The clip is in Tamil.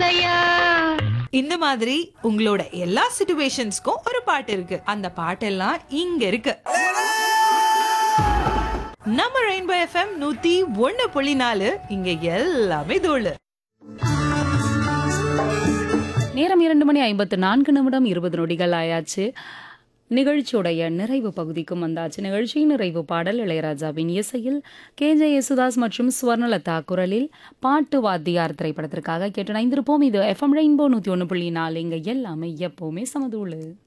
தோணுதையா இந்த மாதிரி உங்களோட எல்லா சிச்சுவேஷன்ஸ்க்கும் ஒரு பாட்டு இருக்கு அந்த பாட்டெல்லாம் இங்க இருக்கு நம்ம ரெயின்போ எஃப்எம் நூத்தி ஒண்ணு புள்ளி நாலு இங்க எல்லாமே தோழு நேரம் இரண்டு மணி ஐம்பத்து நான்கு நிமிடம் இருபது நொடிகள் ஆயாச்சு நிகழ்ச்சியுடைய நிறைவு பகுதிக்கும் வந்தாச்சு நிகழ்ச்சியின் நிறைவு பாடல் இளையராஜாவின் இசையில் கே ஜே யேசுதாஸ் மற்றும் ஸ்வர்ணலதா குரலில் பாட்டு வாத்தியார் திரைப்படத்திற்காக கேட்டு இணைந்திருப்போம் இது எஃப்எம் ரெயின்போ நூற்றி ஒன்று புள்ளி நாலு இங்கே எல்லாமே எப்போவுமே சமதூளு